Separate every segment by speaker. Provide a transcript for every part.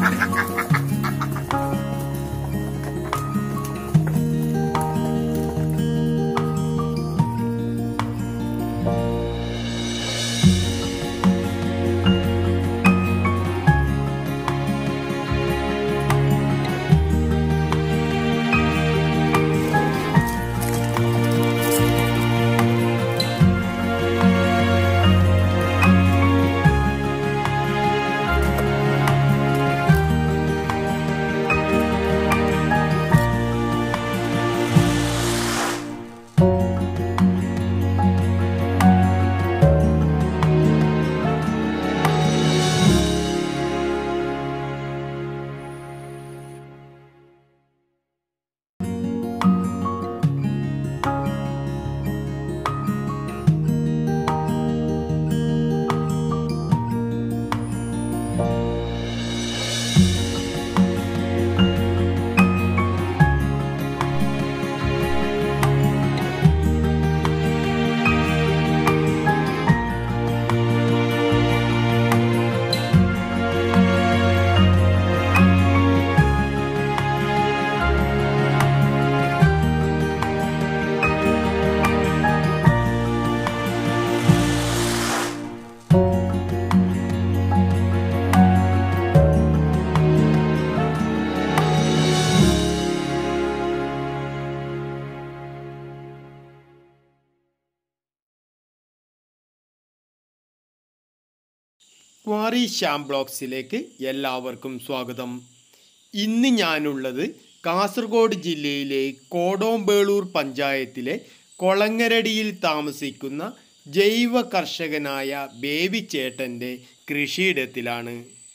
Speaker 1: Quarry Shyam ബ്ലോഗ്സിലേക്ക് എല്ലാവർക്കും സ്വാഗതം ഇന്ന് ഞാനുള്ളത് കാസർഗോഡ് ജില്ലയിലെ കോടോമ്പേളൂർ പഞ്ചായത്തിലെ കൊളങ്ങരടിയിൽ താമസിക്കുന്ന ജൈവ കർഷകനായ ബേബി ചേട്ടൻ്റെ കൃഷിയിടത്തിലാണ്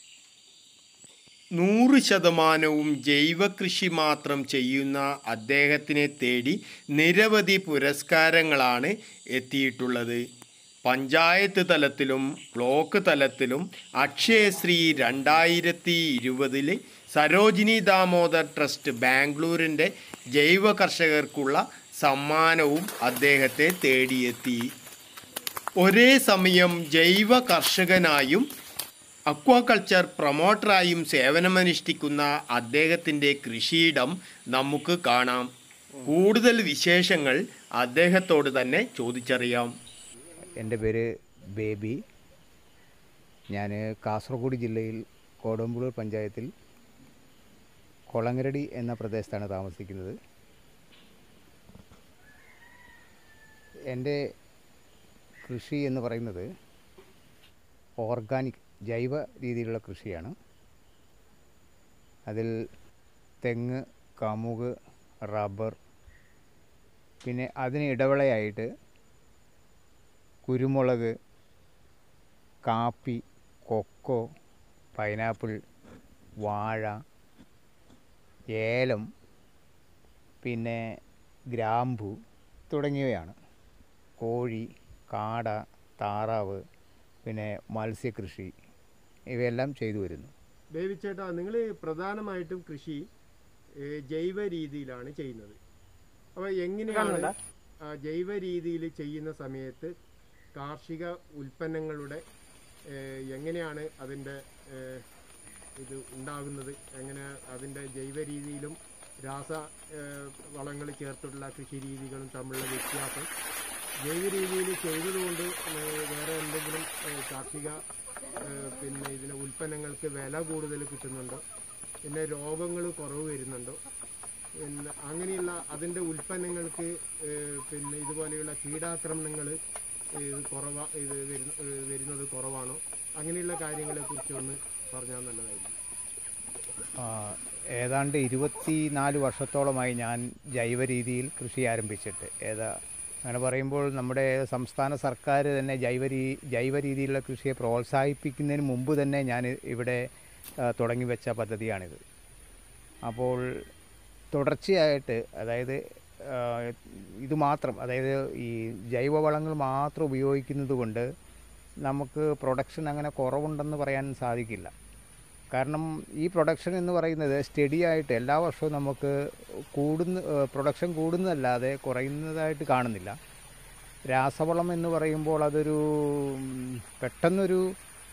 Speaker 1: നൂറ് ശതമാനവും ജൈവ കൃഷി മാത്രം ചെയ്യുന്ന അദ്ദേഹത്തിനെ തേടി നിരവധി പുരസ്കാരങ്ങളാണ് എത്തിയിട്ടുള്ളത് പഞ്ചായത്ത് തലത്തിലും ബ്ലോക്ക് തലത്തിലും അക്ഷയശ്രീ രണ്ടായിരത്തി ഇരുപതിൽ സരോജിനി ദാമോദർ ട്രസ്റ്റ് ബാംഗ്ലൂരിൻ്റെ ജൈവ കർഷകർക്കുള്ള സമ്മാനവും അദ്ദേഹത്തെ തേടിയെത്തി ഒരേ സമയം ജൈവ കർഷകനായും അക്വാകൾച്ചർ പ്രൊമോട്ടറായും സേവനമനുഷ്ഠിക്കുന്ന അദ്ദേഹത്തിൻ്റെ കൃഷിയിടം നമുക്ക് കാണാം കൂടുതൽ വിശേഷങ്ങൾ അദ്ദേഹത്തോട് തന്നെ ചോദിച്ചറിയാം
Speaker 2: എൻ്റെ പേര് ബേബി ഞാൻ കാസർഗോഡ് ജില്ലയിൽ കോടമ്പുളൂർ പഞ്ചായത്തിൽ കൊളങ്ങരടി എന്ന പ്രദേശത്താണ് താമസിക്കുന്നത് എൻ്റെ കൃഷി എന്ന് പറയുന്നത് ഓർഗാനിക് ജൈവ രീതിയിലുള്ള കൃഷിയാണ് അതിൽ തെങ്ങ് കമുക് റബ്ബർ പിന്നെ അതിന് ഇടവിളയായിട്ട് കുരുമുളക് കാപ്പി കൊക്കോ പൈനാപ്പിൾ വാഴ ഏലം പിന്നെ ഗ്രാമ്പു തുടങ്ങിയവയാണ് കോഴി കാട താറാവ് പിന്നെ മത്സ്യകൃഷി ഇവയെല്ലാം ചെയ്തു വരുന്നു
Speaker 1: ബേബി ചേട്ടാ നിങ്ങൾ പ്രധാനമായിട്ടും കൃഷി ഏഹ്, ജൈവ രീതിയിലാണ് ചെയ്യുന്നത് അപ്പോൾ എങ്ങനെയാണ് ആ, ജൈവ രീതിയിൽ ചെയ്യുന്ന സമയത്ത് കാർഷിക ഉൽപ്പന്നങ്ങളുടെ ഏഹ്, എങ്ങനെയാണ് അതിൻ്റെ ഏഹ്, ഇത് ഉണ്ടാകുന്നത് എങ്ങനെ അതിൻ്റെ ജൈവ രീതിയിലും രാസ വളങ്ങൾ ചേർത്തിട്ടുള്ള കൃഷി രീതികളും തമ്മിലുള്ള വ്യത്യാസം ജൈവ രീതിയിൽ ചെയ്തതുകൊണ്ട് ഏഹ്, വേറെ എന്തെങ്കിലും ഏഹ്, കാർഷിക ഏഹ്, പിന്നെ ഇതിന് ഉൽപ്പന്നങ്ങൾക്ക് വില കൂടുതൽ കിട്ടുന്നുണ്ടോ പിന്നെ രോഗങ്ങൾ കുറവ് വരുന്നുണ്ടോ പിന്നെ അങ്ങനെയുള്ള അതിൻ്റെ ഉൽപ്പന്നങ്ങൾക്ക് ഏഹ്, പിന്നെ ഇതുപോലെയുള്ള കീടാക്രമണങ്ങൾ കുറവ ഇത് വരുന്ന ഏഹ്, വരുന്നത് കുറവാണോ അങ്ങനെയുള്ള കാര്യങ്ങളെ കുറിച്ച് ഒന്ന് പറഞ്ഞാൽ നല്ലതായിരിക്കും
Speaker 2: ആ, ഏതാണ്ട് ഇരുപത്തി നാല് വർഷത്തോളമായി ഞാൻ ജൈവ രീതിയിൽ കൃഷി ആരംഭിച്ചിട്ട് ഏതാ അങ്ങനെ പറയുമ്പോൾ നമ്മുടെ സംസ്ഥാന സർക്കാർ തന്നെ ജൈവ രീ ജൈവ രീതിയിലുള്ള കൃഷിയെ പ്രോത്സാഹിപ്പിക്കുന്നതിന് മുമ്പ് തന്നെ ഞാൻ ഇവിടെ ആ, തുടങ്ങി വെച്ച പദ്ധതിയാണിത് അപ്പോൾ തുടർച്ചയായിട്ട് അതായത് ആ, ഇത് മാത്രം അതായത് ഈ ജൈവവളങ്ങൾ മാത്രം ഉപയോഗിക്കുന്നത് കൊണ്ട് നമുക്ക് പ്രൊഡക്ഷൻ അങ്ങനെ കുറവുണ്ടെന്ന് പറയാൻ സാധിക്കില്ല കാരണം ഈ പ്രൊഡക്ഷൻ എന്ന് പറയുന്നത് സ്റ്റഡി ആയിട്ട് എല്ലാ വർഷവും നമുക്ക് കൂടുന്ന പ്രൊഡക്ഷൻ കൂടുന്നതല്ലാതെ കുറയുന്നതായിട്ട് കാണുന്നില്ല രാസവളം എന്ന് പറയുമ്പോൾ അതൊരു ഉം, പെട്ടെന്നൊരു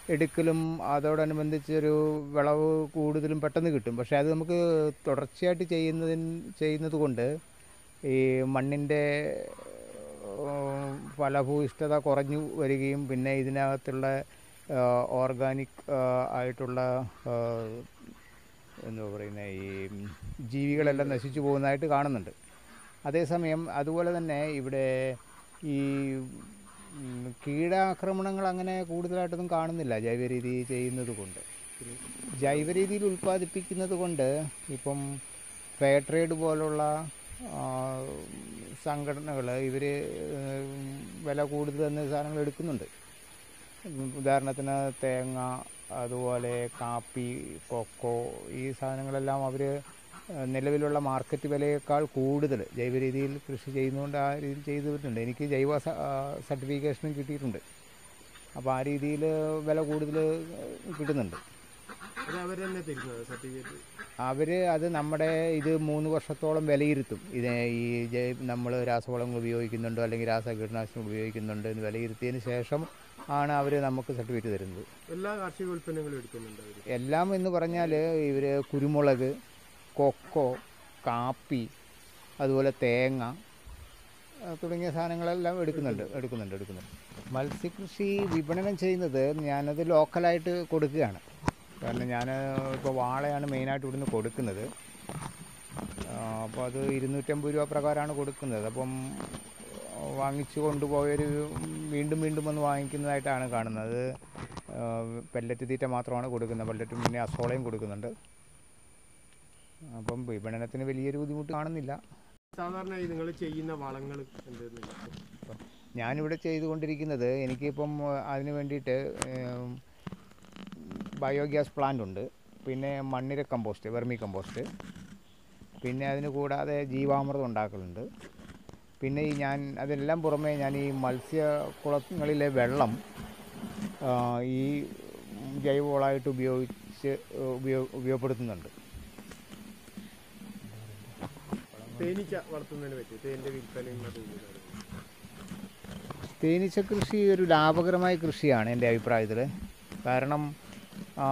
Speaker 2: എടുക്കലും അതോടനുബന്ധിച്ച് ഒരു വിളവ് കൂടുതലും പെട്ടെന്ന് കിട്ടും പക്ഷേ അത് നമുക്ക് തുടർച്ചയായിട്ട് ചെയ്യുന്നതിന് ചെയ്യുന്നത് കൊണ്ട് ഈ മണ്ണിൻ്റെ ഏഹ്, ഫലഭൂയിഷ്ഠത കുറഞ്ഞു വരികയും പിന്നെ ഇതിനകത്തുള്ള ഓർഗാനിക് ആയിട്ടുള്ള ഏഹ്, എന്താ പറയുന്നത് ഈ ജീവികളെല്ലാം നശിച്ചു പോകുന്നതായിട്ട് കാണുന്നുണ്ട് അതേസമയം അതുപോലെ തന്നെ ഇവിടെ ഈ ഉം, കീടാക്രമണങ്ങൾ അങ്ങനെ കൂടുതലായിട്ടൊന്നും കാണുന്നില്ല ജൈവ രീതി ചെയ്യുന്നത് കൊണ്ട് ജൈവ രീതിയിൽ ഉൽപ്പാദിപ്പിക്കുന്നത് കൊണ്ട് ഇപ്പം ഫെയർ ട്രേഡ് പോലുള്ള സംഘടനകൾ ഇവർ വില കൂടുതൽ എന്ന സാധനങ്ങൾ എടുക്കുന്നുണ്ട് ഉദാഹരണത്തിന് തേങ്ങ അതുപോലെ കാപ്പി കൊക്കോ ഈ സാധനങ്ങളെല്ലാം അവർ നിലവിലുള്ള മാർക്കറ്റ് വിലയേക്കാൾ കൂടുതൽ ജൈവ രീതിയിൽ കൃഷി ചെയ്യുന്നതുകൊണ്ട് ആ രീതിയിൽ ചെയ്തു വരുന്നുണ്ട് എനിക്ക് ജൈവ സ- ആ, സർട്ടിഫിക്കേഷനും കിട്ടിയിട്ടുണ്ട് അപ്പോൾ ആ രീതിയിൽ വില കൂടുതൽ കിട്ടുന്നുണ്ട്
Speaker 1: അത് അവർ തന്നെ തരുന്നത് സർട്ടിഫിക്കറ്റ്
Speaker 2: അവർ അത് നമ്മുടെ ഇത് മൂന്ന് വർഷത്തോളം വിലയിരുത്തും ഇത് ഈ ജൈ നമ്മൾ രാസവളങ്ങൾ ഉപയോഗിക്കുന്നുണ്ടോ അല്ലെങ്കിൽ രാസകീടനാശിനികൾ ഉപയോഗിക്കുന്നുണ്ടോ എന്ന് വിലയിരുത്തിയതിന് ശേഷം ആണ് അവർ നമുക്ക് സർട്ടിഫിക്കറ്റ് തരുന്നത്
Speaker 1: എല്ലാ കാർഷിക ഉൽപ്പന്നങ്ങളും എടുക്കുന്നുണ്ട് അവർ
Speaker 2: എല്ലാം എന്ന് പറഞ്ഞാൽ ഇവർ കുരുമുളക് കൊക്കോ കാപ്പി അതുപോലെ തേങ്ങ ആ, തുടങ്ങിയ സാധനങ്ങളെല്ലാം എടുക്കുന്നുണ്ട് എടുക്കുന്നുണ്ട് എടുക്കുന്നുണ്ട് മത്സ്യകൃഷി വിപണനം ചെയ്യുന്നത് ഞാനത് ലോക്കലായിട്ട് കൊടുക്കുകയാണ് കാരണം ഞാൻ ഇപ്പോൾ വാളയാണ് മെയിനായിട്ട് ഇവിടുന്ന് കൊടുക്കുന്നത് അപ്പോൾ അത് ഇരുന്നൂറ്റമ്പത് രൂപ പ്രകാരമാണ് കൊടുക്കുന്നത് അപ്പം വാങ്ങിച്ചു കൊണ്ടുപോയവർ വീണ്ടും വീണ്ടും വന്ന് വാങ്ങിക്കുന്നതായിട്ടാണ് കാണുന്നത് പെല്ലറ്റ് തീറ്റ മാത്രമാണ് കൊടുക്കുന്നത് പെല്ലറ്റും പിന്നെ അസോളയും കൊടുക്കുന്നുണ്ട് അപ്പം വിപണനത്തിന് വലിയൊരു ബുദ്ധിമുട്ട് കാണുന്നില്ല
Speaker 1: സാധാരണ നിങ്ങൾ ചെയ്യുന്ന വളങ്ങൾ എന്തെന്ന്
Speaker 2: ഞാനിവിടെ ചെയ്തുകൊണ്ടിരിക്കുന്നത് എനിക്കിപ്പം അതിന് വേണ്ടിയിട്ട് ഏം, ബയോഗ്യാസ് പ്ലാന്റ് ഉണ്ട് പിന്നെ മണ്ണിര കമ്പോസ്റ്റ് വെർമി കമ്പോസ്റ്റ് പിന്നെ അതിന് കൂടാതെ ജീവാമൃതം ഉണ്ടാക്കലുണ്ട് പിന്നെ ഈ ഞാൻ അതെല്ലാം പുറമെ ഞാൻ ഈ മത്സ്യ കുളങ്ങളിലെ വെള്ളം ആ, ഈ ജൈവവളമായിട്ട് ഉപയോഗിച്ച് ഉപയോഗ ഉപയോഗപ്പെടുത്തുന്നുണ്ട്
Speaker 1: തേനീച്ച വളർത്തുന്നതിനെ പറ്റി തേൻ്റെ വിൽപ്പനയും അതും ഇതും.
Speaker 2: തേനീച്ച കൃഷി ഒരു ലാഭകരമായ കൃഷിയാണ് എൻ്റെ അഭിപ്രായത്തിൽ കാരണം ആ,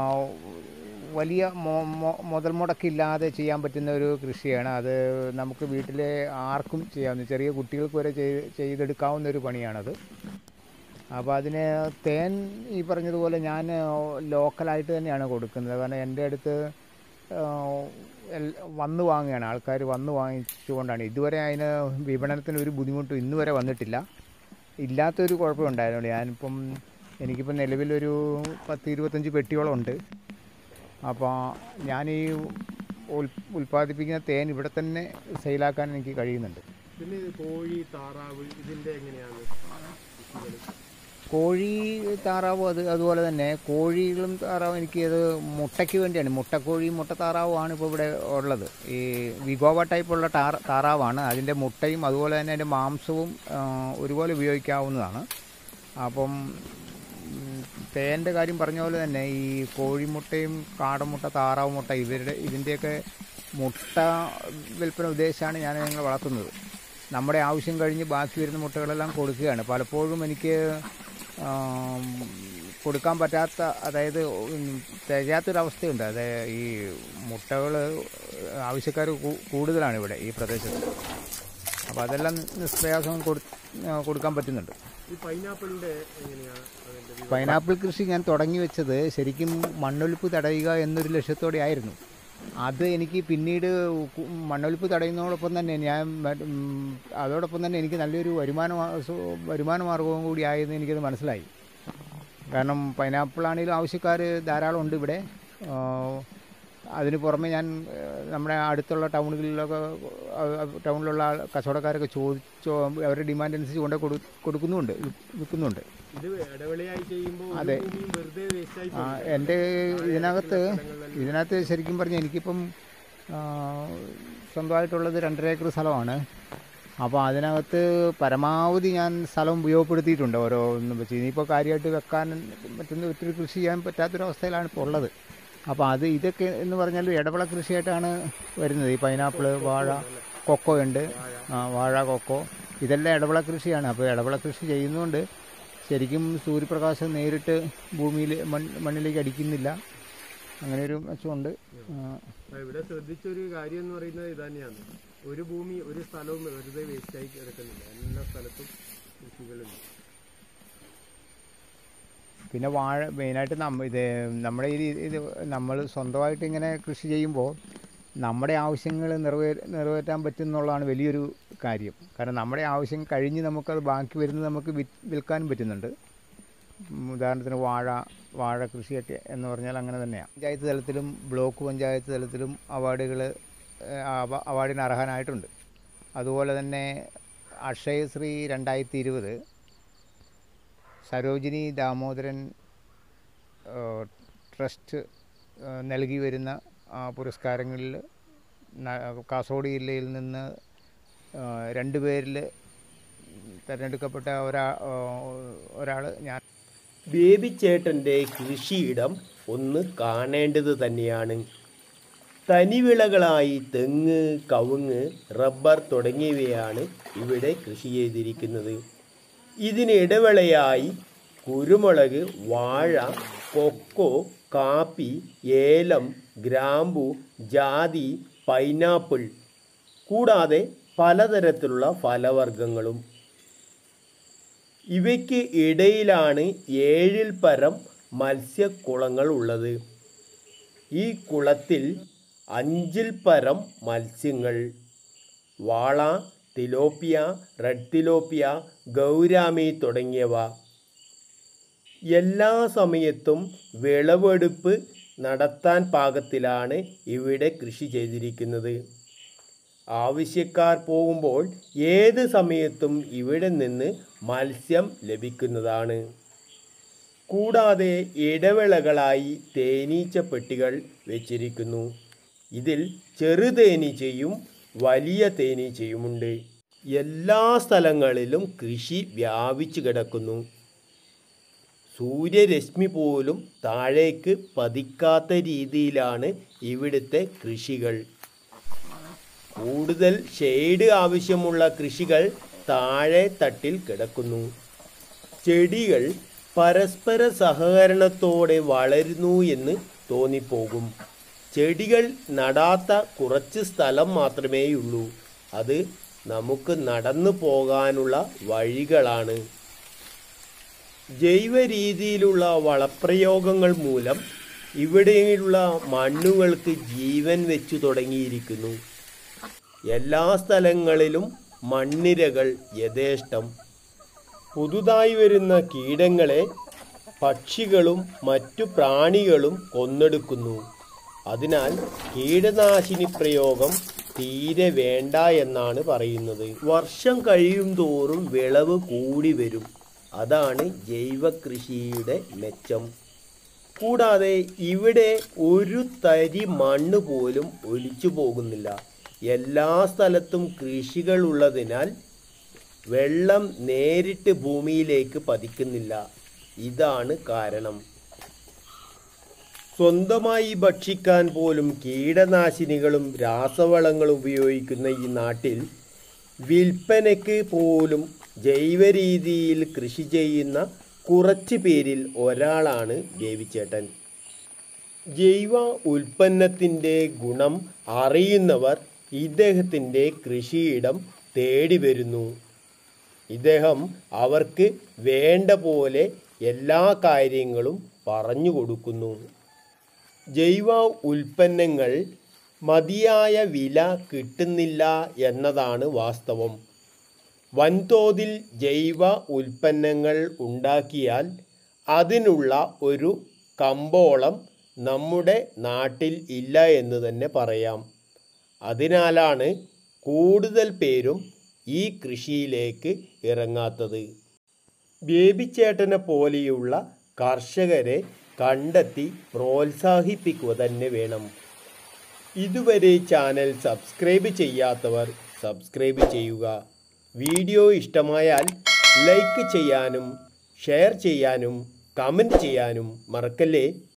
Speaker 2: വലിയ മൊ- മൊ- മുതൽ മുടക്കില്ലാതെ ചെയ്യാൻ പറ്റുന്ന ഒരു കൃഷിയാണ് അത് നമുക്ക് വീട്ടിലെ ആർക്കും ചെയ്യാവുന്ന ചെറിയ കുട്ടികൾക്ക് വരെ ചെയ്ത് ചെയ്തെടുക്കാവുന്ന ഒരു പണിയാണത് അപ്പോൾ അതിന് തേൻ ഈ പറഞ്ഞതുപോലെ ഞാൻ ലോക്കലായിട്ട് തന്നെയാണ് കൊടുക്കുന്നത് കാരണം എൻ്റെ അടുത്ത് ആ, എൽ- വന്ന് വാങ്ങുകയാണ് ആൾക്കാർ വന്ന് വാങ്ങിച്ചുകൊണ്ടാണ് ഇതുവരെ അതിന് വിപണനത്തിന് ഒരു ബുദ്ധിമുട്ടും ഇന്ന് വരെ വന്നിട്ടില്ല ഇല്ലാത്തൊരു കുഴപ്പമുണ്ടായിരുന്നു ഞാനിപ്പം എനിക്കിപ്പം നിലവിലൊരു പത്ത് ഇരുപത്തഞ്ച് പെട്ടിയോളം ഉണ്ട് അപ്പോൾ ഞാൻ ഈ ഉൽ ഉൽപ്പാദിപ്പിക്കുന്ന തേൻ ഇവിടെ തന്നെ സെയിലാക്കാൻ എനിക്ക് കഴിയുന്നുണ്ട്
Speaker 1: പിന്നെ ഇത് കോഴി താറാവ് ഇതിൻ്റെ എങ്ങനെയാണ് കൃഷികൾ
Speaker 2: കോഴി താറാവും അത് അതുപോലെ തന്നെ കോഴികളും താറാവും എനിക്ക് അത് മുട്ടയ്ക്ക് വേണ്ടിയാണ് മുട്ടക്കോഴി മുട്ട താറാവുമാണ് ഇപ്പോൾ ഇവിടെ ഉള്ളത് ഈ വിഗോവ ടൈപ്പുള്ള ടാറ താറാവാണ് അതിൻ്റെ മുട്ടയും അതുപോലെ തന്നെ അതിൻ്റെ മാംസവും ആ, ഒരുപോലെ ഉപയോഗിക്കാവുന്നതാണ് അപ്പം ഉം, തേൻ്റെ കാര്യം പറഞ്ഞ പോലെ തന്നെ ഈ കോഴിമുട്ടയും കാടമുട്ട താറാവ് മുട്ട ഇവരുടെ ഇതിൻ്റെയൊക്കെ മുട്ട വിൽപ്പന ഉദ്ദേശിച്ചാണ് ഞാൻ ഞങ്ങൾ വളർത്തുന്നത് നമ്മുടെ ആവശ്യം കഴിഞ്ഞ് ബാക്കി വരുന്ന മുട്ടകളെല്ലാം കൊടുക്കുകയാണ് പലപ്പോഴും എനിക്ക് ആം, കൊടുക്കാൻ പറ്റാത്ത അതായത് ഉം, തികയാത്തൊരവസ്ഥയുണ്ട് അതായത് ഈ മുട്ടകൾ ആവശ്യക്കാർ കൂടുതലാണ് ഇവിടെ ഈ പ്രദേശത്ത് അപ്പോൾ അതെല്ലാം നിഷ്പ്രയാസം കൊടു ആ, കൊടുക്കാൻ പറ്റുന്നുണ്ട്
Speaker 1: ഈ പൈനാപ്പിളിൻ്റെ എങ്ങനെയാണ് അതിൻ്റെ വിവ-
Speaker 2: പൈനാപ്പിൾ കൃഷി ഞാൻ തുടങ്ങി വെച്ചത് ശരിക്കും മണ്ണൊലിപ്പ് തടയുക എന്നൊരു ലക്ഷ്യത്തോടെ ആയിരുന്നു അത് എനിക്ക് പിന്നീട് കു- മണ്ണൊലിപ്പ് തടയുന്നതോടൊപ്പം തന്നെ ഞാൻ മറ്റ് ഉം, അതോടൊപ്പം തന്നെ എനിക്ക് നല്ലൊരു വരുമാന മാ- സു- വരുമാന മാർഗവും കൂടി ആയെന്ന് എനിക്കത് മനസ്സിലായി കാരണം പൈനാപ്പിൾ ആണെങ്കിലും ആവശ്യക്കാർ ധാരാളം ഉണ്ട് ഇവിടെ ആ, അതിന് പുറമെ ഞാൻ ആ, നമ്മുടെ അടുത്തുള്ള ടൗണുകളിലൊക്കെ ആ, ടൗണിലുള്ള ആൾ- കച്ചവടക്കാരൊക്കെ ചോദിച്ചോ അവരുടെ ഡിമാൻഡ് അനുസരിച്ച് കൊണ്ട് കൊടു കൊടുക്കുന്നുമുണ്ട് വിൽക്കുന്നുണ്ട്
Speaker 1: ഇത് ഇടവേളയായി ചെയ്യുമ്പോൾ
Speaker 2: അതെ.
Speaker 1: ഒരു ഭൂമിയും വെറുതെ വേസ്റ്റായി
Speaker 2: ആ, എൻ്റെ ഇതിനകത്ത് ഇതിനകത്ത് ശരിക്കും പറഞ്ഞാൽ എനിക്കിപ്പം ആ, സ്വന്തമായിട്ടുള്ളത് രണ്ടര ഏക്കർ സ്ഥലമാണ് അപ്പോൾ അതിനകത്ത് പരമാവധി ഞാൻ സ്ഥലം ഉപയോഗപ്പെടുത്തിയിട്ടുണ്ട് ഓരോന്നും വെച്ച് ഇനിയിപ്പോൾ കാര്യമായിട്ട് വെക്കാൻ പറ്റുന്ന ഒത്തിരി കൃഷി ചെയ്യാൻ പറ്റാത്തൊരവസ്ഥയിലാണ് ഇപ്പോൾ ഉള്ളത് അപ്പോൾ അത് ഇതൊക്കെ എന്ന് പറഞ്ഞാൽ ഇടവിള കൃഷിയായിട്ടാണ് വരുന്നത് ഈ പൈനാപ്പിൾ വാഴ കൊക്കോ ഉണ്ട് ആ, വാഴ കൊക്കോ ഇതെല്ലാം ഇടവിള കൃഷിയാണ് അപ്പോൾ ഇടവിള കൃഷി ചെയ്യുന്നതുകൊണ്ട് ശരിക്കും സൂര്യപ്രകാശം നേരിട്ട് ഭൂമിയിൽ മൺ മണ്ണിലേക്ക് അടിക്കുന്നില്ല അങ്ങനെ ഒരു മെച്ചമുണ്ട് ആ,
Speaker 1: അപ്പൊ ഇവിടെ ശ്രദ്ധിച്ചൊരു കാര്യം എന്ന് പറയുന്നത് ഇത് തന്നെയാണ് ഒരു ഭൂമി ഒരു സ്ഥലവും വെറുതെ വേസ്റ്റായി കിടക്കുന്നില്ല എല്ലാ സ്ഥലത്തും കൃഷികളുണ്ട്
Speaker 2: പിന്നെ വാഴ മെയിനായിട്ട് നമ്മ ഇത് നമ്മുടെ ഈ രീതി- ഇത് നമ്മൾ സ്വന്തമായിട്ട് ഇങ്ങനെ കൃഷി ചെയ്യുമ്പോൾ നമ്മുടെ ആവശ്യങ്ങൾ നിറവേ നിറവേറ്റാൻ പറ്റുന്നുള്ളതാണ് വലിയൊരു കാര്യം കാരണം നമ്മുടെ ആവശ്യം കഴിഞ്ഞ് നമുക്കത് ബാക്കി വരുന്നത് നമുക്ക് വി വിൽക്കാനും പറ്റുന്നുണ്ട് ഉം, ഉദാഹരണത്തിന് വാഴ വാഴ കൃഷിയൊക്കെ എന്ന് പറഞ്ഞാൽ അങ്ങനെ തന്നെയാണ് പഞ്ചായത്ത് തലത്തിലും ബ്ലോക്ക് പഞ്ചായത്ത് തലത്തിലും അവാർഡുകൾ അവാർഡിന് അർഹനായിട്ടുണ്ട് അതുപോലെ തന്നെ അക്ഷയശ്രീ രണ്ടായിരത്തി ഇരുപത് സരോജിനി ദാമോദരൻ ഏഹ്, ട്രസ്റ്റ് ഏഹ്, നൽകി വരുന്ന ആ, പുരസ്കാരങ്ങളിൽ ന- കാസർഗോഡ് ജില്ലയിൽ നിന്ന് ഏഹ്, രണ്ട് പേരിൽ തിരഞ്ഞെടുക്കപ്പെട്ട ഒരാ ഒരാൾ ഞാൻ
Speaker 3: ബേബിച്ചേട്ടൻ്റെ കൃഷിയിടം ഒന്ന് കാണേണ്ടത് തന്നെയാണ് തനിവിളകളായി തെങ്ങ് കവുങ്ങ് റബ്ബർ തുടങ്ങിയവയാണ് ഇവിടെ കൃഷി ചെയ്തിരിക്കുന്നത് ഇതിന് ഇടവേളയായി കുരുമുളക് വാഴ കൊക്കോ കാപ്പി ഏലം ഗ്രാമ്പു ജാതി പൈനാപ്പിൾ കൂടാതെ പലതരത്തിലുള്ള ഫലവർഗ്ഗങ്ങളും ഇവയ്ക്ക് ഇടയിലാണ് ഏഴിൽ പരം മത്സ്യക്കുളങ്ങൾ ഉള്ളത് ഈ കുളത്തിൽ അഞ്ചിൽ പരം മത്സ്യങ്ങൾ വാള തിലോപ്പിയ റെഡ് തിലോപ്പിയ ഗൗരാമി തുടങ്ങിയവ എല്ലാ സമയത്തും വിളവെടുപ്പ് നടത്താൻ പാകത്തിലാണ് ഇവിടെ കൃഷി ചെയ്തിരിക്കുന്നത് ആവശ്യക്കാർ പോകുമ്പോൾ ഏത് സമയത്തും ഇവിടെ നിന്ന് മത്സ്യം ലഭിക്കുന്നതാണ് കൂടാതെ ഇടവേളകളായി തേനീച്ച പെട്ടികൾ വെച്ചിരിക്കുന്നു ഇതിൽ ചെറുതേനീച്ചയും വലിയ തേനീച്ചയുമുണ്ട് എല്ലാ സ്ഥലങ്ങളിലും കൃഷി വ്യാപിച്ചു കിടക്കുന്നു സൂര്യരശ്മി പോലും താഴേക്ക് പതിക്കാത്ത രീതിയിലാണ് ഇവിടുത്തെ കൃഷികൾ കൂടുതൽ ഷെയ്ഡ് ആവശ്യമുള്ള കൃഷികൾ താഴെ തട്ടിൽ കിടക്കുന്നു ചെടികൾ പരസ്പര സഹകരണത്തോടെ വളരുന്നു എന്ന് തോന്നിപ്പോകും ചെടികൾ നടാത്ത കുറച്ച് സ്ഥലം മാത്രമേയുള്ളൂ അത് നമുക്ക് നടന്നു പോകാനുള്ള വഴികളാണ് ജൈവ രീതിയിലുള്ള വളപ്രയോഗങ്ങൾ മൂലം ഇവിടെയുള്ള മണ്ണുകൾക്ക് ജീവൻ വെച്ചു തുടങ്ങിയിരിക്കുന്നു എല്ലാ സ്ഥലങ്ങളിലും മണ്ണിരകൾ യഥേഷ്ടം പുതുതായി വരുന്ന കീടങ്ങളെ പക്ഷികളും മറ്റു പ്രാണികളും കൊന്നെടുക്കുന്നു അതിനാൽ കീടനാശിനി പ്രയോഗം തീരെ വേണ്ട എന്നാണ് പറയുന്നത് വർഷം കഴിയും തോറും വിളവ് കൂടി വരും അതാണ് ജൈവ കൃഷിയുടെ മെച്ചം കൂടാതെ ഇവിടെ ഒരു തരി മണ്ണ് പോലും ഒലിച്ചു പോകുന്നില്ല എല്ലാ സ്ഥലത്തും കൃഷികൾ ഉള്ളതിനാൽ വെള്ളം നേരിട്ട് ഭൂമിയിലേക്ക് പതിക്കുന്നില്ല ഇതാണ് കാരണം സ്വന്തമായി ഭക്ഷിക്കാൻ പോലും കീടനാശിനികളും രാസവളങ്ങളും ഉപയോഗിക്കുന്ന ഈ നാട്ടിൽ വിൽപ്പനയ്ക്ക് പോലും ജൈവ രീതിയിൽ കൃഷി ചെയ്യുന്ന കുറച്ച് പേരിൽ ഒരാളാണ് ബേബിച്ചേട്ടൻ ജൈവ ഉൽപ്പന്നത്തിൻ്റെ ഗുണം അറിയുന്നവർ ഇദ്ദേഹത്തിൻ്റെ കൃഷിയിടം തേടി വരുന്നു ഇദ്ദേഹം അവർക്ക് വേണ്ട പോലെ എല്ലാ കാര്യങ്ങളും പറഞ്ഞു കൊടുക്കുന്നു ജൈവ ഉൽപ്പന്നങ്ങൾ മതിയായ വില കിട്ടുന്നില്ല എന്നതാണ് വാസ്തവം വൻതോതിൽ ജൈവ ഉൽപ്പന്നങ്ങൾ ഉണ്ടാക്കിയാൽ അതിനുള്ള ഒരു കമ്പോളം നമ്മുടെ നാട്ടിൽ ഇല്ല എന്ന് തന്നെ പറയാം അതിനാലാണ് കൂടുതൽ പേരും ഈ കൃഷിയിലേക്ക് ഇറങ്ങാത്തത് ബേബിച്ചേട്ടനെ പോലെയുള്ള കർഷകരെ കണ്ടെത്തി പ്രോത്സാഹിപ്പിക്കുക തന്നെ വേണം ഇതുവരെ ചാനൽ സബ്സ്ക്രൈബ് ചെയ്യാത്തവർ സബ്സ്ക്രൈബ് ചെയ്യുക വീഡിയോ ഇഷ്ടമായാൽ ലൈക്ക് ചെയ്യാനും ഷെയർ ചെയ്യാനും കമൻറ്റ് ചെയ്യാനും മറക്കല്ലേ